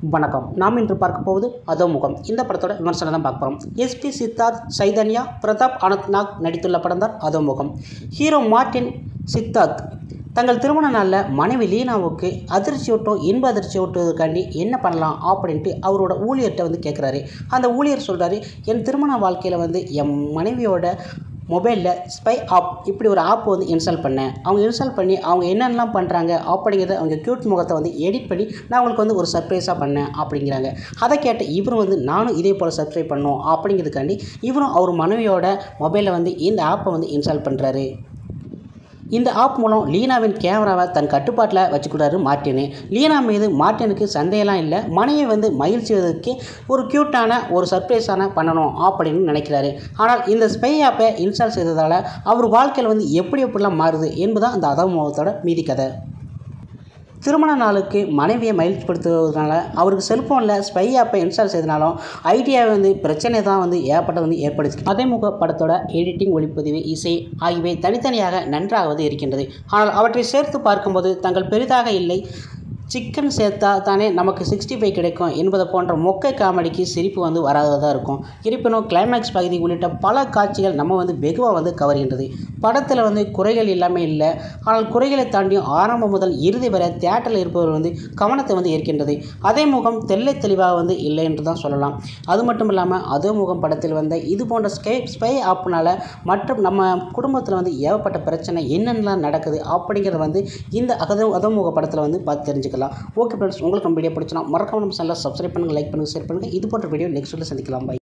வணக்கம் நாம் இன்று பார்க்க போவது அதோமுகம் இந்த படத்தோட விமர்சனம் தான் பார்க்க போகிறோம் எஸ்பி சித்தார்த் சைதன்யா பிரதாப் அனந்த்நாக் நடித்துள்ள படம் தான் அதோமுகம் ஹீரோ மார்ட்டின் சித்தார்த் தங்கள் திருமண நாளில் மனைவி லீனாவுக்கு அதிர்ச்சியூட்டும் இன்ப அதிர்ச்சி ஊட்டுவதற்காண்டி என்ன பண்ணலாம் அப்படின்ட்டு அவரோட ஊழியர்கிட்ட வந்து கேட்குறாரு அந்த ஊழியர் சொல்கிறாரு என் திருமண வாழ்க்கையில் வந்து என் மனைவியோட மொபைலில் ஸ்பை ஆப் இப்படி ஒரு ஆப் வந்து இன்ஸ்டால் பண்ணேன் அவங்க இன்ஸ்டால் பண்ணி அவங்க என்னென்னலாம் பண்ணுறாங்க அப்படிங்கிறத அவங்க க்யூட் முகத்தை வந்து எடிட் பண்ணி நான் அவங்களுக்கு வந்து ஒரு சர்ப்ரைஸாக பண்ணேன் அப்படிங்கிறாங்க அதை கேட்ட இவரும் வந்து நானும் இதே போல் சப்ஸ்கிரைப் பண்ணோம் அப்படிங்கிறதுக்காண்டி இவரும் அவர் மனைவியோட மொபைலில் வந்து இந்த ஆப்பை வந்து இன்ஸ்டால் பண்ணுறாரு இந்த ஆப் மூலம் லீனாவின் கேமராவை தன் கட்டுப்பாட்டில் வச்சுக்கிறாரு மார்ட்டினு லீனா மீது மார்ட்டினுக்கு சந்தேகம்லாம் இல்லை மனையை வந்து மகிழ்ச்சிவதற்கு ஒரு க்யூட்டான ஒரு சர்ப்ரைஸான பண்ணணும் அப்படின்னு நினைக்கிறாரு ஆனால் இந்த ஸ்பை ஆப்பை இன்ஸ்டால் செய்ததால் அவர் வாழ்க்கையில் வந்து எப்படி எப்படிலாம் மாறுது என்பதுதான் அந்த அதமுகத்தோட மீதி கதை திருமண நாளுக்கு மனைவியை மகிழ்ச்சிப்படுத்துவதனால அவருக்கு செல்ஃபோனில் ஸ்பை ஆப்பை இன்ஸ்டால் செய்தனாலும் ஐடியா வந்து பிரச்சனை தான் வந்து ஏற்பட்ட வந்து ஏற்படுச்சு அதேமுக படத்தோட எடிட்டிங் ஒளிப்பதிவு இசை ஆகியவை தனித்தனியாக நன்றாக வந்து இருக்கின்றது ஆனால் அவற்றை சேர்த்து பார்க்கும்போது தங்கள் பெரிதாக இல்லை சிக்கன் சேர்த்தா தானே நமக்கு சிக்ஸ்டி ஃபைவ் கிடைக்கும் என்பது போன்ற மொக்கை காமெடிக்கு சிரிப்பு வந்து வராததாக இருக்கும் இருப்பினும் கிளைமேக்ஸ் பகுதி உள்ளிட்ட பல காட்சிகள் நம்ம வந்து வெகுவாக வந்து கவர்கின்றது படத்தில் வந்து குறைகள் இல்லாமல் இல்லை ஆனால் குறைகளை தாண்டியும் ஆரம்பம் முதல் இறுதி வரை தேட்டரில் இருப்பவர் வந்து கவனத்தை வந்து ஏற்கின்றது அதே முகம் தெல்லை தெளிவாக வந்து இல்லை என்று தான் சொல்லலாம் அது மட்டும் இல்லாமல் அதே முகம் படத்தில் வந்த இது போன்ற ஸ்கை ஸ்பை ஆப்னால் மற்றும் நம்ம குடும்பத்தில் வந்து ஏகப்பட்ட பிரச்சனை என்னென்னலாம் நடக்குது அப்படிங்கிறத வந்து இந்த அகத அதமுக படத்தில் வந்து பார்த்து தெரிஞ்சுக்கலாம் ஓகே ஃப்ரெண்ட்ஸ் உங்களுக்கு நம்ம வீடியோ பிடிச்சினா மறக்காம நம்ம சேனலை சப்ஸ்கிரைப் பண்ணுங்கள் லைக் பண்ணுங்கள் ஷேர் பண்ணுங்கள் இது போன்ற வீடியோ நெக்ஸ்ட் வீடியோ சந்திக்கலாம் பை